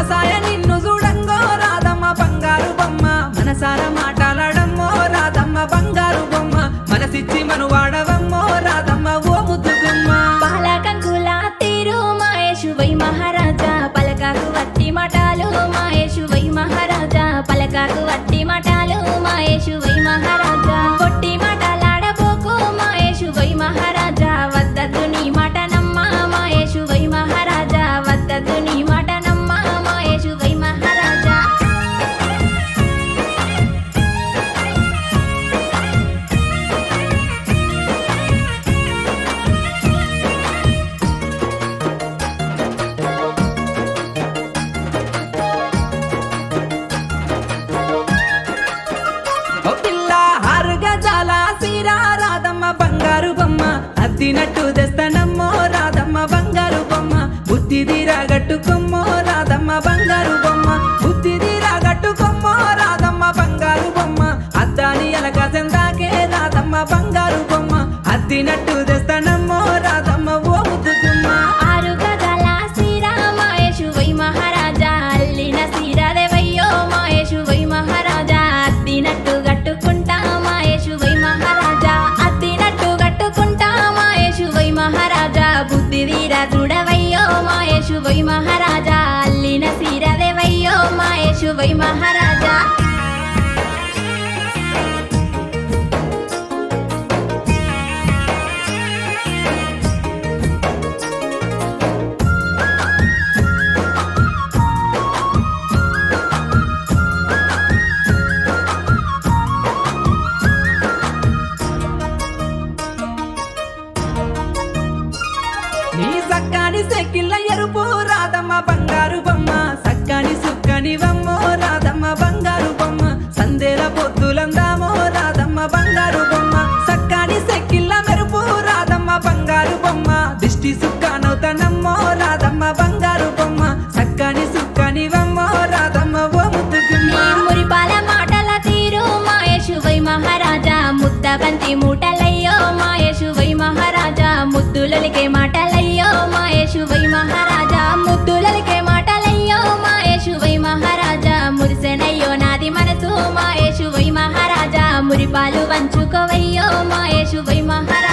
మనసాయ నిన్ను చూడంగో రాధమ్మ బంగారు బొమ్మ మనసార మాట్లాడమ్మో రాధమ్మ బంగారు బొమ్మ మనసిచ్చి మను వాడవమ్మో రాధమ్మ ఓ ముద్దుగుమ్మ పాలకంకుల తీరు మాయేషు వై మహారాజా పలకాకు వట్టి మటాలు మాయేషు వై మహారాజా పలకాకు వట్టి మటాలు మాయేషు వై మహారాజా కొట్టి మటలాడబోకు మాయేషు వై మహారాజా వద్దద్దు నీ మటనమ్మ మాయేషు వై మహారాజా వద్దద్దు నీ మటనమ్మ మాయేషు వై మహారాజా ఓ పిల్ల హారుగా చాలా సీరా రాధమ్మ బంగారు బొమ్మ అద్దినట్టు తెస్తానమ్మో రాధమ్మ బంగారు బొమ్మ బుద్ధిది రాగట్టుకొమ్మో రాధమ్మ బంగారు బొమ్మ బుద్ధిది రాగట్టుకొమ్మో రాధమ్మ బంగారు బొమ్మ అద్దాని ఎలక చెందాకే రాధమ్మ బంగారు బొమ్మ అద్దినట్టు తెస్తానమ్మో రాధమ్మ ఓ ముద్దుగుమ్మ ఆరు గజాల శ్రీరామాయేషు వై మహారాజా అల్లిన శ్రీరాదేవయ్యో మాయేషు వై మహారాజా అద్దినట్టు గట్టుకుంటా మాయేషు వై మహారాజా అద్దినట్టు గట్టుకుంటా మాయేషు వై మహారాజా బుద్ధి వీరా చూడవయ్యో మాయేషు వై మహారాజా అల్లిన శ్రీరాదేవయ్యో మాయేషు వై మహారాజా నీ సక్కాని సెక్కిళ్ళ ఎరుపు రాధమ్మ బంగారు బొమ్మ సక్కాని సుక్కని వమ్మో రాధమ్మ బంగారు బొమ్మ సందేల పొద్దులందామో రాధమ్మ బంగారు బొమ్మ సక్కాని సెక్కిళ్ళ మెరుపు రాధమ్మ బంగారు బొమ్మ దిష్టి సుక్కానవుతానమ్మో రాధమ్మ బంగారు బొమ్మ సక్కాని సుక్కని వమ్మో రాధమ్మ ఓ ముద్దుగుమ్మ నీ మురిపాల మాటల తీరు మాయేషు వై మహారాజా ముద్ద బంతి మూటలయ్యో మాయేషు వై మహారాజా ముద్దులలికే మాటలయ్యో మాయేషు వై మహారాజా ముద్దులలికే మాటలయ్యో మాయేషు వై మహారాజా మురిసెనయ్యో నాది మనసు మాయేషు వై మహారాజా మురిపాలు వంచుకోవయ్యో మాయేషు వై మహారాజా